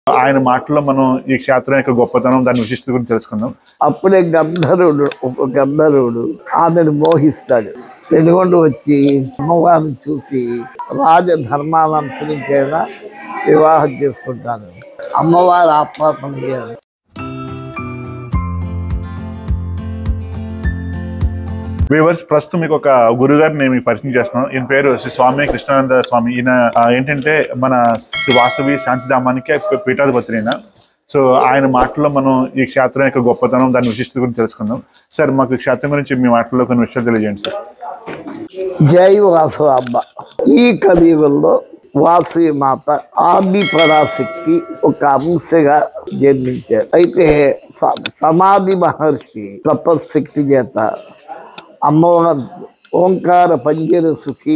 ఆయన మాటల్లో మనం ఈ క్షేత్రం యొక్క గొప్పతనం దాని విశిష్టత గురించి తెలుసుకుందాం అప్పుడే గంధర్వుడు ఒక గంధర్వుడు ఆమెను మోహిస్తాడు వెలుగొండ వచ్చి అమ్మవారిని చూసి రాజధర్మాన్ని అనుసరించేలా వివాహం చేసుకుంటాను అమ్మవారు ఆత్మాత్మయ్యారు వ్యూవర్స్ ప్రస్తుతం మీకు ఒక గురుగారిని నేను మీకు పరిచయం చేస్తున్నాను ఈయన పేరు శ్రీ స్వామి కృష్ణానంద స్వామి ఈయన ఆ, ఏంటంటే మన శ్రీ వాసవి శాంతిధామానికి పీఠాధిపతి ఈయన సో ఆయన మాటల్లో మనం ఈ క్షేత్రం యొక్క గొప్పతనం దాని విశిష్టత గురించి తెలుసుకుందాం సార్ మాకు ఈ క్షేత్రం గురించి మీ మాటల్లో కొన్ని విషయాలు తెలియజేయండి సార్ జై వాసవాంబ ఈ కలియుగంలో వాసవి మాత ఆది పరాశక్తి ఒక అంశగా జన్మించారు అయితే స- సమాధి మహర్షి తపశక్తి చేత అమ్మవారు ఓంకార పంజర సుఖి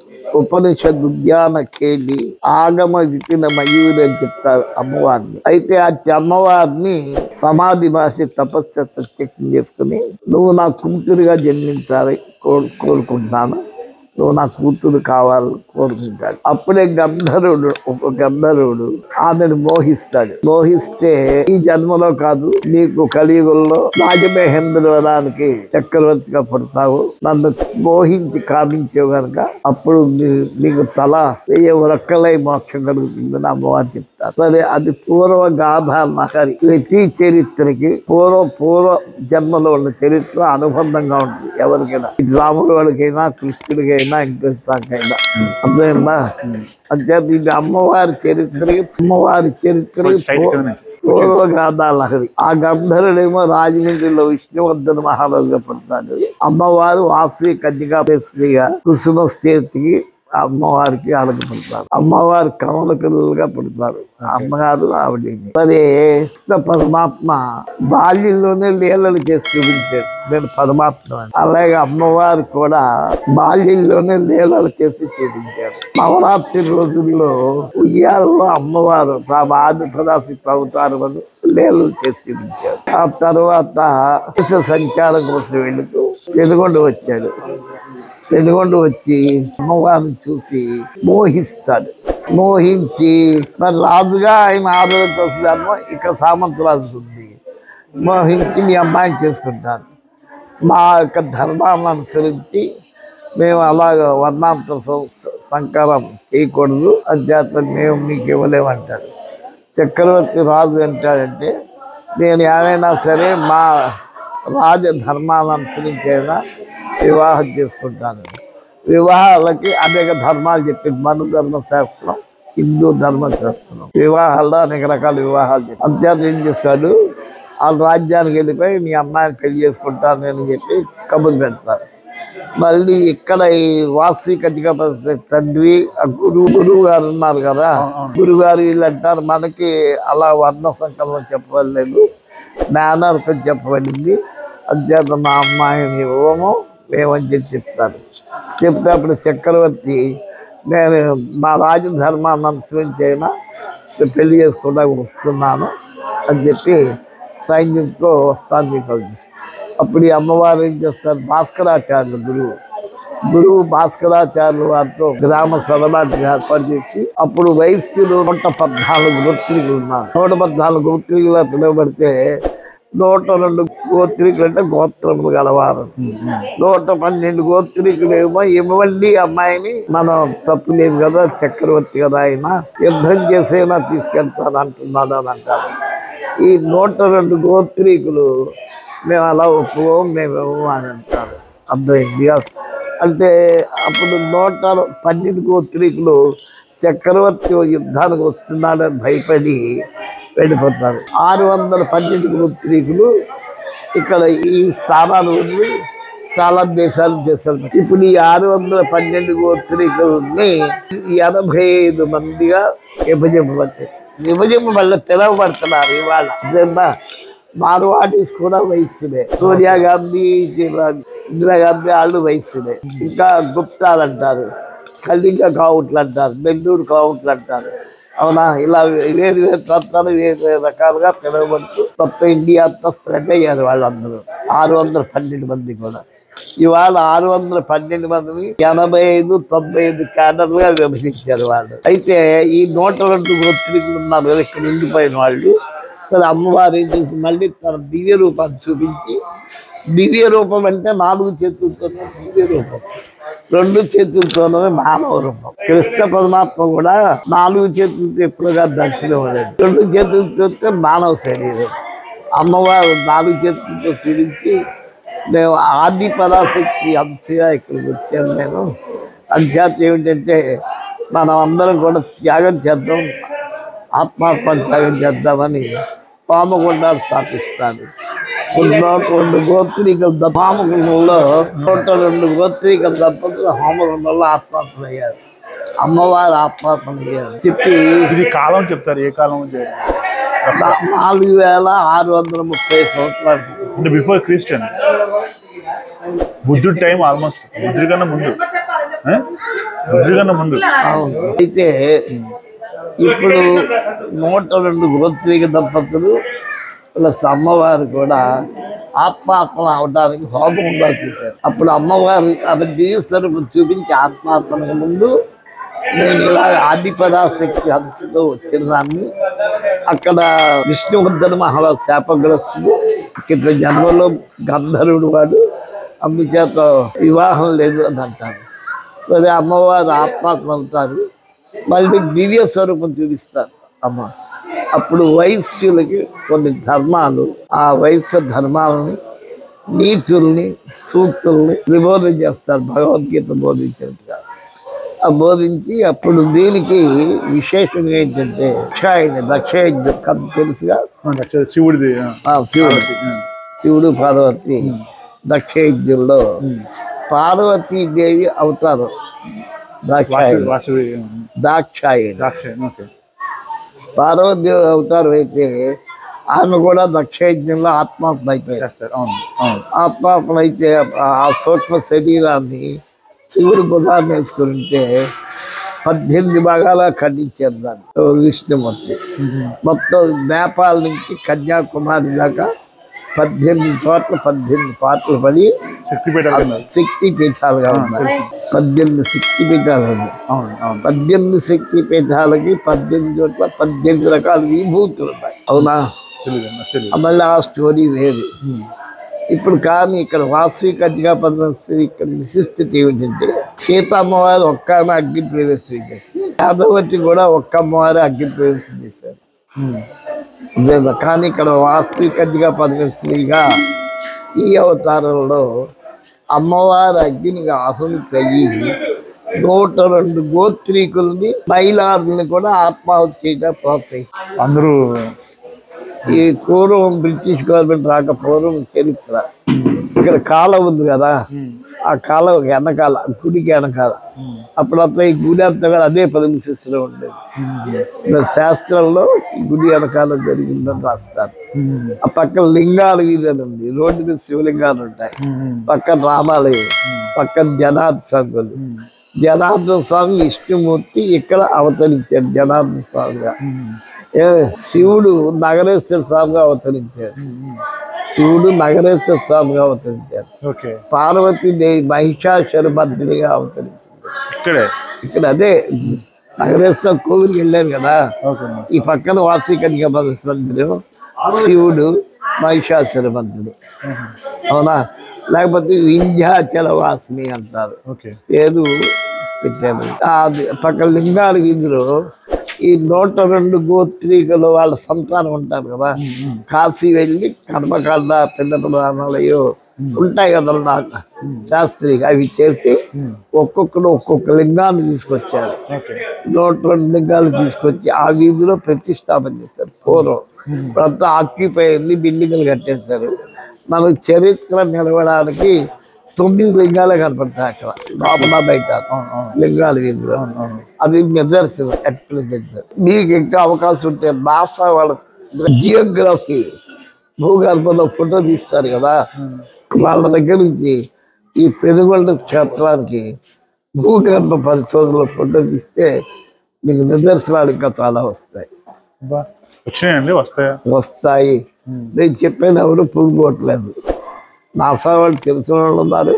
ఉపనిషద్ ఉద్యాన కేళి ఆగమ విపిన మయూరి అని చెప్తారు అమ్మవారిని అయితే ఆ అమ్మవారిని సమాధి మహర్షి తపస్సు ప్రత్యక్షం చేసుకుని నువ్వు నా కూతురుగా జన్మించాలి కోరు కోరుకుంటున్నాను నువ్వు నా కూతురు కావాలని కోరుకుంటాడు అప్పుడే గంధర్వుడు ఒక గంధర్వుడు ఆమెను మోహిస్తాడు మోహిస్తే ఈ జన్మలో కాదు నీకు కలియుగంలో రాజమహేంద్రవరానికి చక్రవర్తిగా పుడతావు నన్ను మోహించి కామించావు గనక అప్పుడు నీ- నీకు తల వెయ్యి రొక్కలై మోక్షం కలుగుతుందని అమ్మవారు చెప్తారు సరే అది పూర్వ గాథ నహరి ప్రతి చరిత్రకి పూర్వ పూర్వ జన్మలో ఉన్న చరిత్ర అనుబంధంగా ఉంటుంది ఎవరికైనా ఇటు రాముడు వాడికైనా కృష్ణుడికైనా వెంకటేశ్వరకైనా అర్థమైందా అంటే ఇది అమ్మవారి చరిత్రకి అమ్మవారి చరిత్రకి స్ట్రైట్ పూ- కదనే. పూర్వ గాథా లహరి ఆ గంధర్వుడేమో రాజమండ్రిలో విష్ణువర్ధన మహారాజుగా పడతాడు అమ్మవారు వాసి కన్యగా శ్రీగా కుసుమ స్థితికి అమ్మవారికి అడగపడతారు అమ్మవారు కమల పిల్లలుగా పుడతారు అమ్మగారు ఆవిడ మరి కృష్ణ పరమాత్మ బాల్యంలోనే లీలలు చేసి చూపించాడు నేను పరమాత్మ అని. అలాగే అమ్మవారు కూడా బాల్యంలోనే లీలలు చేసి చూపించారు నవరాత్రి రోజుల్లో ఉయ్యాలలో అమ్మవారు తాము ఆది పదాశక్తి అవుతారు అని లీలలు చేసి చూపించారు ఆ తర్వాత దేశ సంచారం కోసం వెళుతూ వెలుగొండ వచ్చాడు వెలుగొండ వచ్చి అమ్మవారిని చూసి మోహిస్తాడు మోహించి మరి రాజుగా ఆయన ఆదరణ వస్తుందమ్మో ఇక్కడ సామంతరాజు ఉంది మోహించి మీ అమ్మాయిని చేసుకుంటాను మా యొక్క ధర్మాన్ని అనుసరించి మేము అలాగ వర్ణాంత సం- సంకరం చేయకూడదు అంచేత మేము మీకు ఇవ్వలేమంటాడు చక్రవర్తి రాజు అంటాడంటే నేను ఏమైనా సరే మా రాజధర్మాన్ని అనుసరించేలా వివాహం చేసుకుంటాను వివాహాలకి అనేక ధర్మాలు చెప్పి మన ధర్మ శాస్త్రం హిందూ ధర్మశాస్త్రం వివాహాల్లో అనేక రకాల వివాహాలు చెప్పి అంతేత ఏం చేస్తాడు వాళ్ళ రాజ్యానికి వెళ్ళిపోయి మీ అమ్మాయిని పెళ్లి చేసుకుంటాను అని చెప్పి కబురు పెడతారు మళ్ళీ ఇక్కడ ఈ వాసి కటిక తండ్రి ఆ గురువు గురువు గారు ఉన్నారు కదా గురువు గారు వీళ్ళు అంటారు మనకి అలా వర్ణ సంకలనం చెప్పలేదు మేనర్ చెప్పబడింది అంచేత మా అమ్మాయిని ఇవ్వము మేమని చెప్పి చెప్తారు చెప్తే అప్పుడు చక్రవర్తి నేను మా రాజధర్మాన్ని అనుసరించైనా పెళ్లి చేసుకోవడానికి వస్తున్నాను అని చెప్పి సైన్యంతో వస్తాను చెప్పి అప్పుడు ఈ అమ్మవారు ఏం చేస్తారు భాస్కరాచార్యులు గురువు గురువు భాస్కరాచార్యులు వారితో గ్రామ సభలాంటి ఏర్పాటు చేసి అప్పుడు వైశ్యులు నూట పద్నాలుగు గోత్రికులు ఉన్నారు నూట పద్నాలుగు గోత్రికులుగా పిలువబడితే నూట రెండు గోత్రికులు అంటే గోత్రములు గలవారు నూట పన్నెండు గోత్రికులు ఏమో ఇవ్వండి అమ్మాయిని మనం తప్పు లేదు కదా చక్రవర్తి కదా ఆయన యుద్ధం చేసైనా తీసుకెళ్తాను అంటున్నాడు అని అంటారు ఈ నూట రెండు గోత్రీకులు మేము అలా ఒప్పుకోం మేము ఇవ్వము అని అంటారు అర్థమైంది అంటే అప్పుడు నూట పన్నెండు గోత్రీకులు చక్రవర్తి యుద్ధానికి వస్తున్నాడని భయపడి వెళ్ళిపోతారు ఆరు వందల పన్నెండు గోత్రీకులు ఇక్కడ ఈ స్థానాలు వదిలి చాలా దేశాలు చేశారు ఇప్పుడు ఈ ఆరు వందల పన్నెండు గోత్రికుల్ని ఎనభై ఐదు మందిగా విభజింపబట్టాయి విభజింపబల్ల పిలవబడుతున్నారు ఇవాళ అదేనా మార్వాడీస్ కూడా వయస్సులే సోనియా గాంధీ ఇందిరాగాంధీ వాళ్ళు వయస్సులే ఇంకా గుప్తాలు అంటారు కళింగ కావుట్లు అంటారు నెల్లూరు కావుట్లు అంటారు అవునా ఇలా వేరు వేరు ప్రాంతాలు వేరు వేరు రకాలుగా పిలువబడుతూ మొత్తం ఇండియా అంతా స్ప్రెడ్ అయ్యారు వాళ్ళందరూ ఆరు వందల పన్నెండు మంది కూడా ఇవాళ ఆరు వందల పన్నెండు మందిని ఎనభై ఐదు తొంభై ఐదు క్యాడర్లుగా విభజించారు వాళ్ళు అయితే ఈ నూట రెండు గోత్రికులు ఉన్నారు కదా ఇక్కడ ఉండిపోయిన వాళ్ళు అసలు అమ్మవారు ఏం చేసి మళ్ళీ తన దివ్య రూపాన్ని చూపించి దివ్య రూపం అంటే నాలుగు చేతులతోనే దివ్య రూపం రెండు చేతులతోనే మానవ రూపం కృష్ణ పరమాత్మ కూడా నాలుగు చేతులతో ఎప్పుడుగా దర్శనం అవ్వలేదు రెండు చేతులతో మానవ శరీరం అమ్మవారు నాలుగు చేతులతో చూపించి నేను ఆది పరాశక్తి అంశగా ఇక్కడికి వచ్చాను నేను అంచేత ఏమిటంటే మనం అందరం కూడా త్యాగం చేద్దాం ఆత్మాత్మ త్యాగం చేద్దామని పామగుండాలు స్థాపిస్తాను నూట రెండు గోత్రికల పామగుండంలో నూట రెండు గోత్రికల దంపతులు హోమగుండంలో ఆత్మాత్మలు అయ్యారు అమ్మవారు ఆత్మాత్మలు అయ్యారు చెప్పి ఇది కాలం చెప్తారు ఏ కాలం చేయాలి నా- నాలుగు వేల ఆరు వందల ముప్పై సంవత్సరాలు అంటే బిఫోర్ క్రిస్టియన్ బుద్ధుడి టైం ఆల్మోస్ట్ బుద్ధుడి కన్నా ముందు ఆ? బుద్ధుడి కన్నా ముందు అవును అయితే ఇప్పుడు నూట రెండు గోత్రిక దంపతులు ప్లస్ అమ్మవారు కూడా ఆత్మాత్మలు అవడానికి హోమం ఉండాలి చేశారు అప్పుడు అమ్మవారు ఆమె దివ్య స్వరూపం చూపించి ఆత్మాత్మలకు ముందు నేను ఇలా ఆది పరాశక్తి హంసతో వచ్చిన దాన్ని అక్కడ విష్ణువర్ధన మహారాజు శాపగ్రస్తుడు ఇక్కడ జన్మలో గంధర్వుడు వాడు అందుచేత వివాహం లేదు అని అంటారు సరే అమ్మవారు ఆత్మాత్మ అవుతారు మళ్ళీ దివ్య స్వరూపం చూపిస్తారు అమ్మ అప్పుడు వైశ్యులకి కొన్ని ధర్మాలు ఆ వైశ్య ధర్మాలని నీతుల్ని సూక్తుల్ని నిబోధన చేస్తారు భగవద్గీత బోధించినట్టుగా ఆ బోధించి అప్పుడు దీనికి విశేషం ఏంటంటే దక్షాయని దక్షయజ్ఞ కథ తెలుసుగా Actually శివుడిది ఆ. ఆ శివుడు శివుడు పార్వతి దక్షయజ్ఞంలో పార్వతీదేవి అవతారం వాసవి దాక్షాయని వాసవి దాక్షాయని ద్రాక్ష ఓకే పార్వతీదేవి అవతారం అయితే ఆమె కూడా దక్షయజ్ఞంలో ఆత్మాత్మ అయిపోయారు చేస్తారు అవును అవును ఆత్మాత్మ అయితే ఆ సూక్ష్మ శరీరాన్ని శివుడు బుధాన్ని వేసుకుని ఉంటే పద్దెనిమిది భాగాలా ఖండించారు దాన్ని ఎవరు విష్ణుమూర్తి మొత్తం నేపాల్ నుంచి కన్యాకుమారి దాకా పద్దెనిమిది చోట్ల పద్దెనిమిది పాటలు పడి శక్తిపేట శక్తి పీఠాలుగా ఉన్నాయి పద్దెనిమిది శక్తి పీఠాలు ఉన్నాయి అవును అవును పద్దెనిమిది శక్తి పీఠాలకి పద్దెనిమిది చోట్ల పద్దెనిమిది రకాల విభూతులు ఉన్నాయి అవునా తెలియదు నాకు తెలియదు మళ్ళీ ఆ స్టోరీ వేరు ఇప్పుడు కానీ ఇక్కడ వాసవి కన్యగా పద్మశ్రీ ఇక్కడ విశిష్టత ఏమిటంటే సీతమ్మవారు ఒక్క ఆమె అగ్ని ప్రవేశం చేశారు యాదవతి కూడా ఒక్క అమ్మవారు అగ్ని ప్రవేశం చేశారు ఇదే కానీ ఇక్కడ వాస్తవి కన్యగా పద్మశ్రీగా ఈ అవతారంలో అమ్మవారు అగ్నికి ఆహుతి అయ్యి నూట రెండు గోత్రీకుల్ని మహిళల్ని కూడా ఆత్మాహుతి చేయడం ప్రోత్సహించారు అందరూ ఈ పూర్వం బ్రిటిష్ గవర్నమెంట్ రాక పూర్వం చరిత్ర ఇక్కడ కాలం ఉంది కదా ఆ కాలం వెనకాల గుడికి వెనకాల అప్పుడు అట్లా ఈ గుడి అంతా కూడా అదే పదవిశిస్లో ఉండేది ఇలా శాస్త్రంలో ఈ గుడి వెనకాల జరిగిందని రాస్తారు ఆ పక్కన లింగాల వీధి అని ఉంది రోడ్డు మీద శివలింగాలు ఉంటాయి పక్కన రామాలయం పక్కన జనార్ద స్వామి ఉంది. జనార్దన స్వామి విష్ణుమూర్తి ఇక్కడ అవతరించాడు జనార్దన స్వామిగా ఏ శివుడు నగరేశ్వర స్వామిగా అవతరించారు శివుడు నగరేశ్వర స్వామిగా అవతరించారు ఓకే పార్వతీదేవి మహిషాసుర మర్దినిగా అవతరించింది ఇక్కడే ఇక్కడ అదే నగరేశ్వర కోవిలికి వెళ్ళారు కదా ఓకే ఈ పక్కన వార్షికనిక మందిరం శివుడు మహిషాసుర మర్దిని అవునా లేకపోతే వింధ్యాచల వాసిని అంటారు ఓకే పేరు పెట్టారు ఆ పక్కన లింగాల వీధిలో ఈ నూట రెండు గోత్రీకులు వాళ్ళ సంతానం ఉంటారు కదా కాశీ వెళ్ళి కర్మకాండ పిల్ల పురాణాలయో ఉంటాయి కదా నాకు శాస్త్రిగా అవి చేసి ఒక్కొక్కడు ఒక్కొక్క లింగాన్ని తీసుకొచ్చారు ఓకే నూట రెండు లింగాలు తీసుకొచ్చి ఆ వీధిలో ప్రతిష్టాపన చేశారు పూర్వం ఇప్పుడంతా ఆక్యుపై అయింది బిల్డింగ్లు కట్టేశారు మనకు చరిత్ర నిలవడానికి తొమ్మిది లింగాలే కనపడతాయి అక్కడ లోపల బయట అవును అవును లింగాల వీధిలో అవును అవును అది నిదర్శనం ఎట్ ప్రెసెంట్ మీకు ఇంకా అవకాశం ఉంటే నాసా వాళ్ళ జియోగ్రఫీ భూగర్భంలో ఫోటో తీస్తారు కదా వాళ్ళ దగ్గర నుంచి ఈ పెనుగొండ క్షేత్రానికి భూగర్భ పరిశోధనలో ఫోటో తీస్తే మీకు నిదర్శనాలు ఇంకా చాలా వస్తాయి బా వచ్చినాయండి వస్తాయా వస్తాయి నేను చెప్పేది ఎవరు పురుగోట్లేదు నాసా వాళ్ళు తెలిసిన వాళ్ళు ఉన్నారు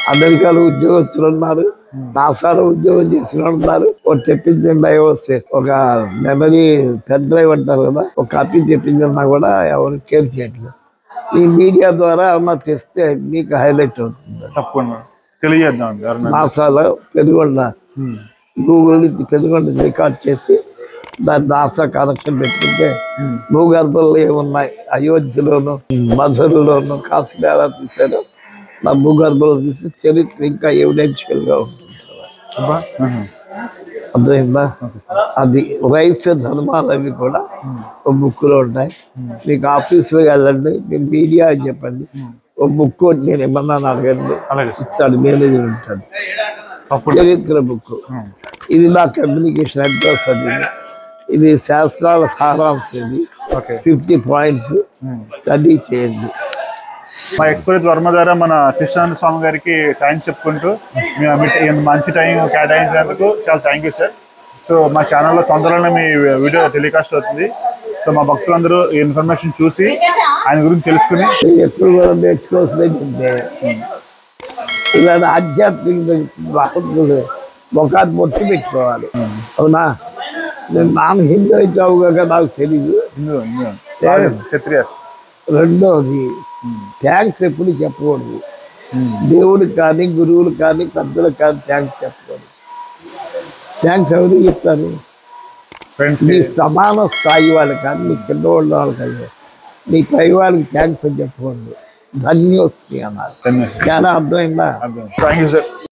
అమెరికాలో ఉద్యోగస్తులు ఉన్నారు నాసాలో ఉద్యోగం చేసిన వాళ్ళు ఉన్నారు ఒకటి తెప్పించండి వస్తే ఒక మెమరీ పెన్ డ్రైవ్ అంటారు కదా ఒక కాపీ తెప్పించన్నా కూడా ఎవరు కేర్ చేయట్లేదు ఈ మీడియా ద్వారా ఏమన్నా తెస్తే మీకు హైలైట్ అవుతుంది తప్పకుండా తెలియజేద్దాం అండి ఎవరన్నా నాసాలో పెనుగొండ గూగుల్ నుంచి పెనుగొండ రికార్డ్ చేసి దాన్ని నాసా కనెక్షన్ పెట్టుకుంటే భూగర్భంలో ఏమున్నాయి అయోధ్యలోను మధురలోను కాశీగా తీశారు నా భూగర్భంలో తీసి చరిత్ర ఇంకా ఎవిడెన్షియల్ గా ఉంటుంది అబ్బా. ఆహా. అర్థమైందా అది వైశ్య ధర్మాలు అవి కూడా ఒక బుక్ లో ఉంటాయి మీకు ఆఫీస్లో వెళ్ళండి మీరు మీడియా అని చెప్పండి ఒక బుక్ నేను ఏమన్నా అడగండి అలాగే ఇస్తాడు మేనేజర్ ఉంటాడు తప్పకుండా చరిత్ర బుక్ ఇది నా కమ్యూనికేషన్ అడ్రస్ అది ఇది శాస్త్రాల సారాంశం ఇది ఓకే ఫిఫ్టీ పాయింట్స్ స్టడీ చేయండి మా ఎక్స్పర్ట్ వర్మ ద్వారా మన కృష్ణానంద స్వామి గారికి థ్యాంక్స్ చెప్పుకుంటూ మీ- మీ ట- మంచి టైం కేటాయించినందుకు చాలా థ్యాంక్ యూ సార్ సో మా ఛానల్లో తొందరలోనే మీ వీడియో టెలికాస్ట్ అవుతుంది సో మా భక్తులందరూ ఈ ఇన్ఫర్మేషన్ చూసి ఆయన గురించి తెలుసుకుని మీరు ఎప్పుడు కూడా నేర్చుకోవాల్సింది ఏంటంటే ఇలాంటి ఆధ్యాత్మిక మహత్తులు ముఖాన్ని మొట్టి పెట్టుకోవాలి అవునా నేను నాన్న హిందూ అయితే అవుగా నాకు తెలియదు హిందూ హిందూ క్షత్రియాస్ రెండోది థ్యాంక్స్ ఎప్పుడు చెప్పకూడదు దేవుడికి కానీ గురువులు కానీ పెద్దలకు కానీ థ్యాంక్స్ చెప్పకూడదు థ్యాంక్స్ ఎవరు చెప్తారు ఫ్రెండ్స్ నీ సమాన స్థాయి వాళ్ళు కానీ నీ కింద ఉన్న వాళ్ళు కానీ నీ పై వాళ్ళకి థ్యాంక్స్ అని చెప్పకూడదు ధన్యోస్తి అన్నారు చాలా అర్థమైందా థ్యాంక్ యూ సార్